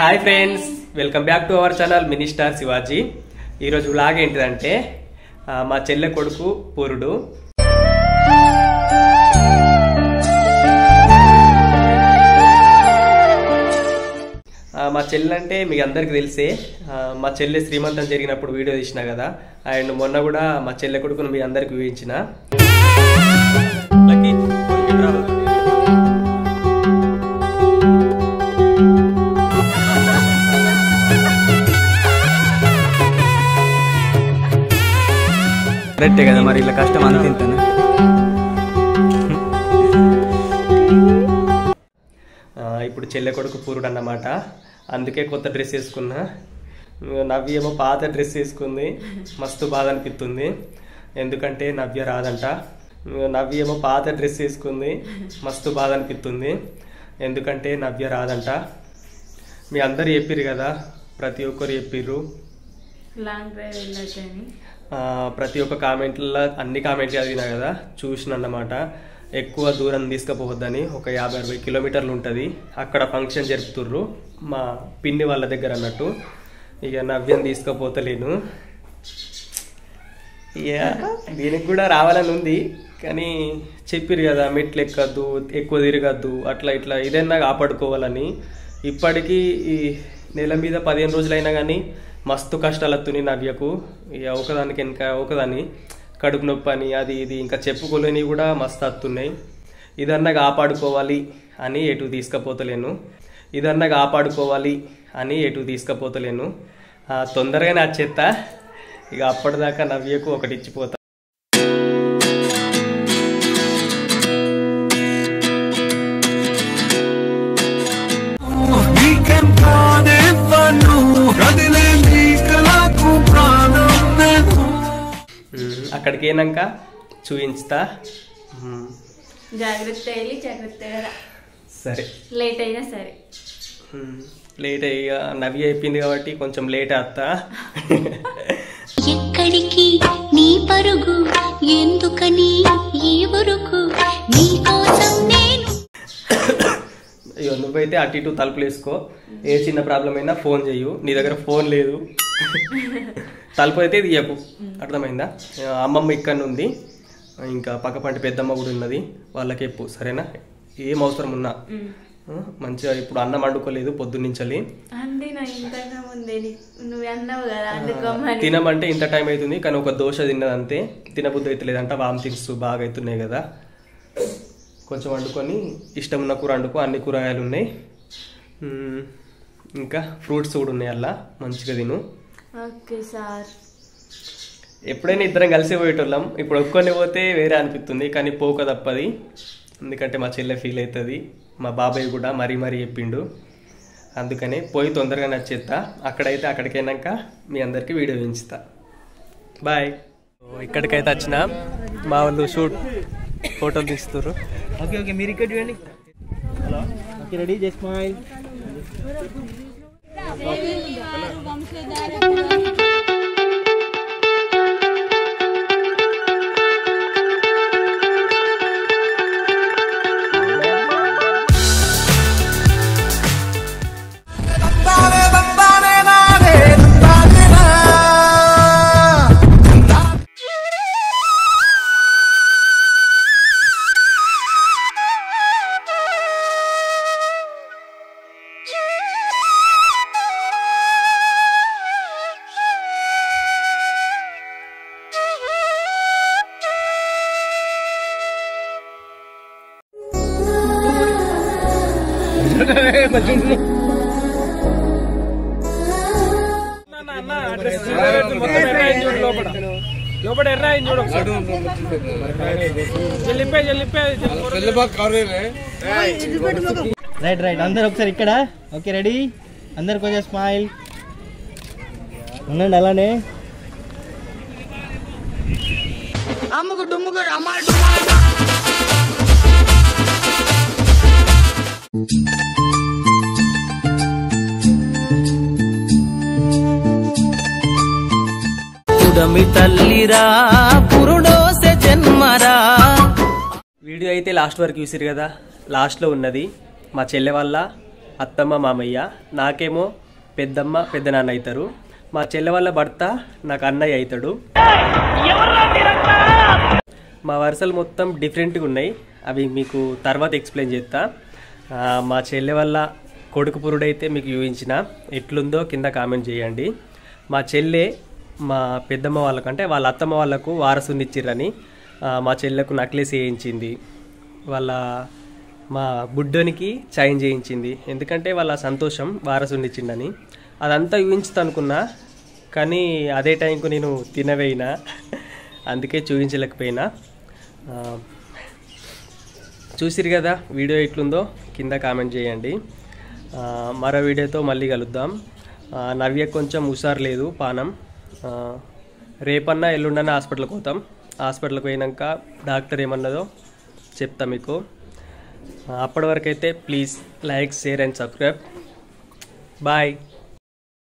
Hi friends welcome back to our channel minister Shivaji ఈరోజు vlog ఏంటిదంటే ఆ, మా చెల్లె కొడుకు పూరుడు ఆ, మా చెల్లె అంటే మీకు అందరికి తెలిసే ఆ, మా చెల్లె శ్రీమంతం జరిగినప్పుడు వీడియో తీసిన కదా అండ్ మొన్న కూడా మా చెల్లె కొడుకును మీ అందరికి చూపించిన లక్కీ, ఇట్రా. కరెక్టే కదా మరి ఇలా కష్టం అంత ఇంతనే ఆ, ఇప్పుడు చెల్లె కొడుకు పూరుడు అన్నమాట అందుకే కొత్త డ్రెస్ వేసుకున్నా నవ్య ఏమో పాత డ్రెస్ వేసుకుంది మస్తు బాధ అనిపిస్తుంది ఎందుకంటే నవ్య రాదంట నవ్య ఏమో పాత డ్రెస్ వేసుకుంది మస్తు బాధ అనిపిస్తుంది ఎందుకంటే నవ్య రాదంట మీ అందరు చెప్పిర్రు కదా ప్రతి ఒక్కరు చెప్పిర్రు లాంగ్ డ్రైవ్ వెళ్ళొచ్చని ఆ, ప్రతి ఒక్క కామెంట్లలో అన్ని కామెంట్లు చదివినా కదా చూసిన అన్నమాట ఎక్కువ దూరం తీసుకుపోవద్దని ఒక యాభై అరవై కిలోమీటర్లు ఉంటుంది అక్కడ ఫంక్షన్ జరుపుతుర్రు మా పిన్ని వాళ్ళ దగ్గర అన్నట్టు ఇక నవ్యం తీసుకుపోతలేను ఇక దీనికి కూడా రావాలని ఉంది కానీ చెప్పిరు కదా మెట్లు ఎక్కద్దు ఎక్కువ తిరగద్దు అట్లా ఇట్లా ఇదన్నా కాపాడుకోవాలని ఇప్పటికీ ఈ నెల మీద పదిహేను రోజులైనా కానీ మస్తు కష్టాలు వస్తున్నాయి నవ్యకు ఇక ఒకదానికి వెనక ఒకదాన్ని కడుపు నొప్పి అని అది ఇది ఇంకా చెప్పుకోలేని కూడా మస్తు వస్తున్నాయి ఇదన్నా కాపాడుకోవాలి అని ఎటు తీసుకుపోతలేను ఇదన్నా కాపాడుకోవాలి అని ఎటు తీసుకుపోతలేను ఆ, తొందరగా నా చెత్త ఇక అప్పటిదాకా నవ్యకు ఒకటి ఇచ్చిపోతా నీకెం కానివ్వను కదిలే నీ కళకు ప్రాణం నేను ఉమ్, అక్కడికి అయినాక చూపించుతా ఉమ్, జాగ్రత్త వెళ్ళి జాగ్రత్తగా రా. సరే లేట్ అయినా సరే ఉమ్, లేట్ అయ్యి నవ్య అయిపోయింది కాబట్టి కొంచెం లేట్ అవుతా ఎక్కడికి నీ పరుగు ఎందుకని ఈ ఉరుకు నీ కోసం నేను అయ్యో నువ్వైతే అటు ఇటు తలుపులు వేసుకో ఏ చిన్న ప్రాబ్లం అయినా ఫోన్ చెయ్యు నీ దగ్గర ఫోన్ లేదు తలుపు అయితే తీయకు అర్థమైందా ఆ, అమ్మమ్మ ఇక్కడ ఉంది ఇంకా పక్కపంటి పెద్దమ్మ కూడా ఉన్నది వాళ్ళకి చెప్పు సరేనా ఏం అవసరం ఉన్నా ఆ, మంచిగా ఇప్పుడు అన్నం వండుకోలేదు పొద్దున్నుంచలి అంది నా ఇంతగా ముందే నీ- నువ్వు అన్నావు కదా అందుకోమని తినమంటే ఇంత టైం అవుతుంది కానీ ఒక దోశ తిన్నది అంతే తినబుద్ధి అయితే లేదంట వామిటింగ్స్ బాగా అవుతున్నాయి కదా కొంచెం వండుకొని ఇష్టం ఉన్న కూర వండుకో అన్ని కూరగాయలు ఉన్నాయి మ్మ్. ఇంకా ఫ్రూట్స్ కూడా ఉన్నాయి అలా మంచిగా తిను ఓకే సార్ ఎప్పుడైనా ఇద్దరం కలిసి పోయేటోళ్ళం ఇప్పుడు ఒక్కొని పోతే వేరే అనిపిస్తుంది కానీ పోక తప్పది ఎందుకంటే మా చెల్లె ఫీల్ అవుతుంది మా బాబాయ్ కూడా మరీ మరీ చెప్పిండు అందుకనే పోయి తొందరగా నచ్చేస్తా అక్కడైతే అక్కడికైనాక మీ అందరికీ వీడియో పెంచుతా బాయ్ ఇక్కడికైతే వచ్చిన మా వాళ్ళు షూట్ ఫోటోలు తీస్తున్నారు ఓకే ఓకే మీరు ఇక్కడ చూడండి hello okay ready just smile తందానే తందానే నానే తందానే నా రైట్ రైట్ అందరు ఒకసారి ఇక్కడ ఓకే రెడీ అందరు కొంచెం స్మైల్ ఉండండి అలానే పుడమి తల్లిరా పురుడోసె జన్మరా వీడియో అయితే లాస్ట్ వరకు చూసిరు కదా లాస్ట్లో ఉన్నది మా చెల్లె వల్ల అత్తమ్మ మామయ్య నాకేమో పెద్దమ్మ పెద్దనాన్న అవుతారు మా చెల్లె వాళ్ళ భర్త నాకు అన్నయ్య అవుతాడు మా వరుసలు మొత్తం డిఫరెంట్గా ఉన్నాయి అవి మీకు తర్వాత ఎక్స్ప్లెయిన్ చేస్తా ఆ, మా చెల్లె వల్ల కొడుకు పురుడైతే మీకు చూపించిన ఎట్లుందో కింద కామెంట్ చేయండి మా చెల్లె మా పెద్దమ్మ వాళ్ళకంటే వాళ్ళ అత్తమ్మ వాళ్ళకు వారసుని ఇచ్చిర్రని ఆ, మా చెల్లెకు నక్లెస్ వేయించింది వాళ్ళ మా బుడ్డోనికి చైన్ చేయించింది ఎందుకంటే వాళ్ళ సంతోషం వారసుని ఇచ్చిండని అదంతా ఊహించుతా అనుకున్నా కానీ అదే టైంకు నేను తినవేయినా అందుకే చూపించలేకపోయినా ఆ, చూసిరు కదా వీడియో ఎట్లుందో కింద కామెంట్ చేయండి ఆ, మరో వీడియోతో మళ్ళీ కలుద్దాం ఆ, నవ్య కొంచెం హుషారు లేదు పానం ఆ, రేపన్నా ఎల్లుండన్నా హాస్పిటల్కి పోతాం హాస్పిటల్కి పోయినాక డాక్టర్ ఏమన్నదో చెప్తా మీకు ఆ, అప్పటి వరకు అయితే please like share and subscribe bye